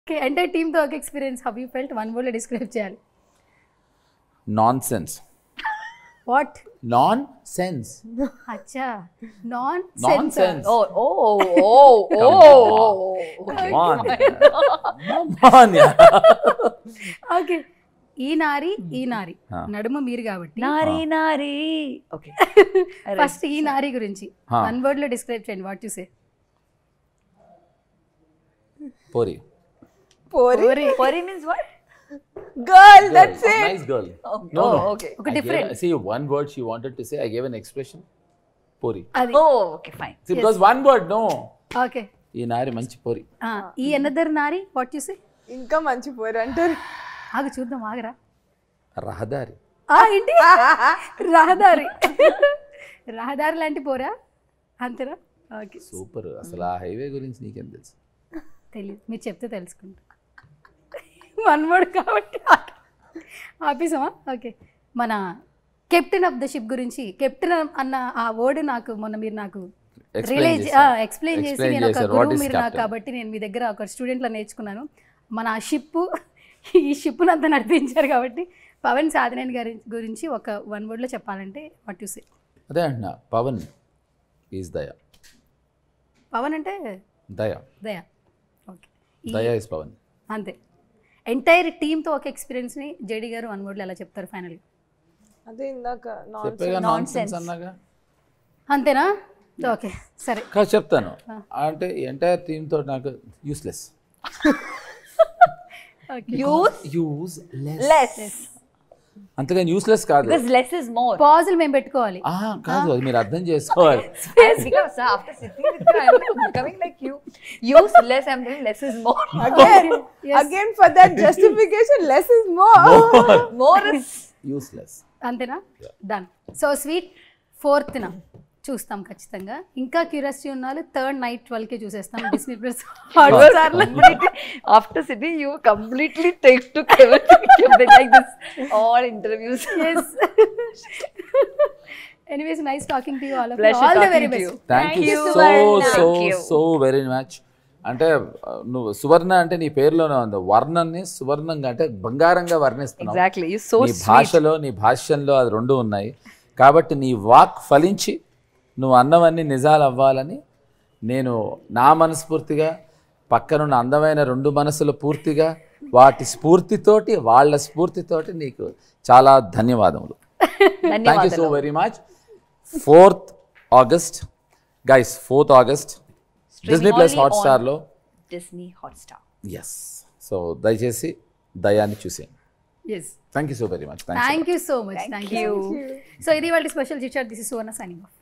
Okay అంటే టీమ్తో ఒక experience have you felt one వర్డ్లో డిస్క్రైబ్ చేయాలి nonsense what nonsense అచ్చా non nonsense sense Oh, oh, oh, oh. Okay ఈ నారి ఈ నారి Huh. నడుమ మీరు కాబట్టి Nari, nari. Okay. ఫస్ట్ ఈ నారి గురించి Huh. వన్ వర్డ్ లో డిస్క్రైబ్ చేయండి వాట్ యు సే పోరి Pori. Pori means what? Girl, that's it. Nice girl Oh, No, oh, no. okay. ఒక different See, one word she wanted to say, I gave an expression. పోరి అది Oh, okay, fine. See, because one word, no. Okay ఈ నారి మంచి పోరి ఈ ఎన్నదర్ నారి what you సే ఇంకా మంచి పోరు అంటారు ఆగు చూద్దాం ఆగరా రహదారి ఆ, ఏంటి రహదారి రహదారి లాంటి పోరా అంతేనా ఓకే సూపర్ అసలు ఆ హైవే గురించి నీకేం తెలుసు తెలియదు మీరు చెప్తే తెలుసుకుంటా వన్ వర్డ్ కాబట్టి ఆపేసామా ఓకే మన కెప్టెన్ ఆఫ్ ద షిప్ గురించి కెప్టెన్ అన్న ఆ వర్డ్ నాకు మొన్న మీరు నాకు Explain రిలేజ్ చేశారు. ఎక్స్ప్లెయిన్ చేసి Explain నేను ఒక చేశారు. What గురువు is మీరు నాకు captain? కాబట్టి నేను మీ దగ్గర ఒక స్టూడెంట్లో నేర్చుకున్నాను మన షిప్ ఈ షిప్ను అంతా నడిపించారు కాబట్టి పవన్ సాధనేని గారి గురించి ఒక వన్ వర్డ్లో చెప్పాలంటే వాట్ యు సే అదే అంటున్నా పవన్ ఈజ్ దయ పవన్ అంటే దయ దయా ఓకే దయ ఇస్ పవన్ అంతే ఎంటైర్ టీమ్తో ఒక ఎక్స్పీరియన్స్ని జేడి గారు వన్ వర్డ్లో ఎలా చెప్తారు ఫైనల్గా అదే ఇందాక నాన్ చెప్పేగా నాన్ సెన్స్ Nonsense. అన్నాగా అంతేనా ఓకే సరే కాదు చెప్తాను అంటే ఎంటైర్ టీమ్ తో నాకు useless okay Use use less. అంతగా యూస్లెస్ కాదు Because less is more. పాజులు మేము పెట్టుకోవాలి ఆ, కాదు అది మీరు అర్థం చేసుకోవాలి Yes, because sir, after sitting with you, I'm becoming like you. Use less, I'm doing less is more. again again for that justification less is more More is useless అంతేనా డన్ సో స్వీట్ ఫోర్త్న చూస్తాం ఖచ్చితంగా ఇంకా curiosity ఉన్నాళ్ళు third night ట్వెల్వ్కి చూసేస్తాం Disney plus completely, after sitting, you completely take to everything. You've been like this all interviews. Yes anyways nice talking to you all Pleasure all the talking very to best you. Thank Thank you you, so Suvarna. So Thank you. So very much అంటే ఆ, నువ్వు సువర్ణ అంటే నీ పేరులోనే ఉంది వర్ణన్ని సువర్ణంగా అంటే బంగారంగా వర్ణిస్తున్నావు Exactly. You're so నీ sweet. భాషలో నీ భాష్యంలో అది రెండు ఉన్నాయి కాబట్టి నీ వాక్ ఫలించి నువ్వు అన్నవన్నీ నిజాలు అవ్వాలని నేను నా మనస్ఫూర్తిగా పక్కనున్న అందమైన రెండు మనసులు పూర్తిగా వాటి స్ఫూర్తితోటి వాళ్ళ స్ఫూర్తితోటి నీకు చాలా ధన్యవాదములు thank you so very much fourth August guys fourth August Disney plus only on- హాట్స్టార్లో Disney Hotstar. ఎస్ సో దయచేసి దయాన్ని చూసేయండి yes thank you so very much thank thank you so much Thank thank you you. So ఇది వాళ్ళ special చిచార్ this is Suvarna signing of